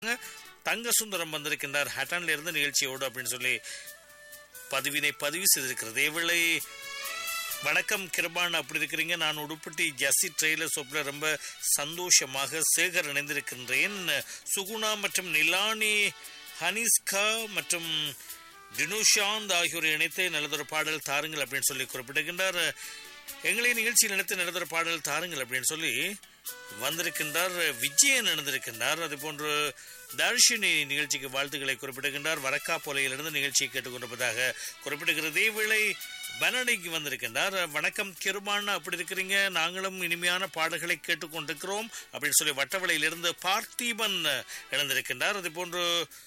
தங்க சுந்தரம் வந்திருக்கின்றார் ஹட்டன்ல இருந்து நிகழ்ச்சியோடு அப்படின்னு சொல்லி பதிவினை பதிவு செய்திருக்கிறது இவளை வணக்கம் கிருபான் அப்படி இருக்கிறீங்க நான் உடுப்பட்டி ஜசி ட்ரெய்லர் சோப்பில் ரொம்ப சந்தோஷமாக சேகர் இணைந்திருக்கின்றேன் சுகுணா மற்றும் நிலானி ஹனிஸ்கா மற்றும் டினுஷாந்த் ஆகியோரை இணைத்து நல்லதொரு பாடல் தாருங்கள் அப்படின்னு சொல்லி குறிப்பிட்டிருக்கின்றார் எங்களை நிகழ்ச்சியில் இணைத்து நல்லதொரு பாடல் தாருங்கள் அப்படின்னு சொல்லி வந்திருக்கின்றார் விஜயன் இணைந்திருக்கின்றார் அது போன்று தர்ஷினி நிகழ்ச்சிக்கு வாழ்த்துக்களை குறிப்பிடுகின்றார் வரக்கா போலையிலிருந்து நிகழ்ச்சியை கேட்டுக்கொண்டிருப்பதாக குறிப்பிடுகிறது வேளை பனடிக்கு வந்திருக்கின்றார் வணக்கம் கிருபான் அப்படி இருக்கிறீங்க நாங்களும் இனிமையான பாடல்களை கேட்டுக்கொண்டிருக்கிறோம் அப்படின்னு சொல்லி வட்டவளையிலிருந்து பார்த்திபன் இணைந்திருக்கின்றார் அது போன்று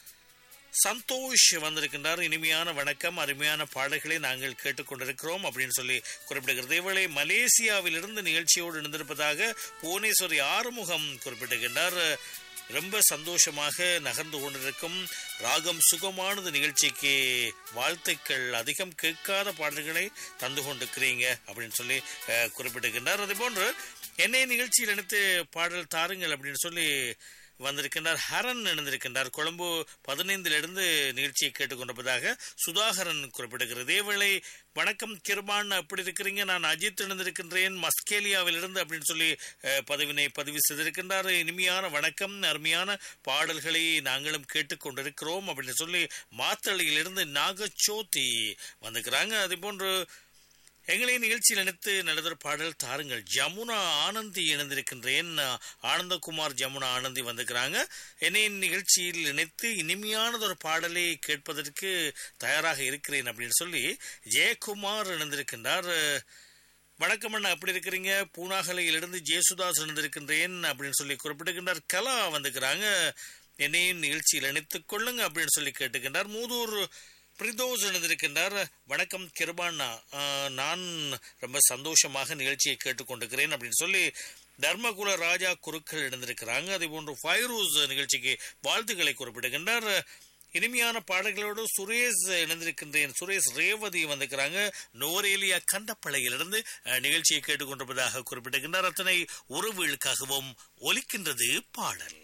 சந்தோஷ் வந்திருக்கின்றார் இனிமையான வணக்கம் அருமையான பாடல்களை நாங்கள் கேட்டுக்கொண்டிருக்கிறோம் அப்படின்னு சொல்லி குறிப்பிடுகிறது இவளை மலேசியாவிலிருந்து நிகழ்ச்சியோடு இணைந்திருப்பதாக புவனேஸ்வரி ஆறுமுகம் குறிப்பிட்டிருக்கின்றார் ரொம்ப சந்தோஷமாக நகர்ந்து கொண்டிருக்கும் ராகம் சுகமானது நிகழ்ச்சிக்கு வாழ்த்துக்கள் அதிகம் கேட்காத பாடல்களை தந்து கொண்டிருக்கிறீங்க அப்படின்னு சொல்லி அஹ், குறிப்பிட்டிருக்கின்றார் அதே போன்று என்னை நிகழ்ச்சியில் இணைத்து பாடல் தாருங்கள் அப்படின்னு சொல்லி வந்திருக்கின்றார் ஹரன் இணைந்திருக்கின்றார் கொழும்பு பதினைந்திலிருந்து நிகழ்ச்சியை கேட்டுக்கொண்டிருப்பதாக சுதாகரன் குறிப்பிடுகிறது இதேவேளை வணக்கம் கிருபான் அப்படி இருக்கிறீங்க நான் அஜித் இணைந்திருக்கின்றேன் மஸ்கேலியாவிலிருந்து அப்படின்னு சொல்லி அஹ், பதிவினை பதிவு செய்திருக்கின்றார் இனிமையான வணக்கம் அருமையான பாடல்களை நாங்களும் கேட்டுக்கொண்டிருக்கிறோம் அப்படின்னு சொல்லி மாத்தளையிலிருந்து நாகச்சோதி வந்திருக்கிறாங்க அதே போன்று எங்களை நிகழ்ச்சியில் இணைத்து நல்லதொரு பாடல் தாருங்கள் ஜமுனா ஆனந்தி இணைந்திருக்கின்றேன் ஆனந்தகுமார் ஜமுனா ஆனந்தி வந்திருக்கிறாங்க என்னை நிகழ்ச்சியில் இணைத்து இனிமையானதொரு பாடலை கேட்பதற்கு தயாராக இருக்கிறேன் அப்படின்னு சொல்லி ஜெயக்குமார் இணைந்திருக்கின்றார் வணக்கம் அண்ணா அப்படி இருக்கிறீங்க பூனாகலையிலிருந்து ஜேசுதாஸ் இணைந்திருக்கின்றேன் அப்படின்னு சொல்லி குறிப்பிட்டுக்கின்றார் கலா வந்திருக்கிறாங்க என்னையும் நிகழ்ச்சியில் இணைத்துக் கொள்ளுங்க அப்படின்னு சொல்லி கேட்டுக்கின்றார் மூதூர் பிரிதோஸ் இணைந்திருக்கின்றார் வணக்கம் கிருபாண்ணா ஆஹ், நான் ரொம்ப சந்தோஷமாக நிகழ்ச்சியை கேட்டுக்கொண்டிருக்கிறேன் அப்படின்னு சொல்லி தர்மகுல ராஜா குருக்கள் இணைந்திருக்கிறாங்க அதே போன்று ஃபைரூஸ் நிகழ்ச்சிக்கு வாழ்த்துக்களை குறிப்பிடுகின்றார் இனிமையான பாடல்களோடு சுரேஷ் இணைந்திருக்கின்றேன் சுரேஷ் ரேவதி வந்திருக்கிறாங்க நோரேலியா கண்டப்பளையிலிருந்து அஹ், நிகழ்ச்சியை கேட்டுக்கொண்டிருப்பதாக குறிப்பிட்டிருக்கின்றார் அத்தனை உறவுகளுக்காகவும் ஒலிக்கின்றது பாடல்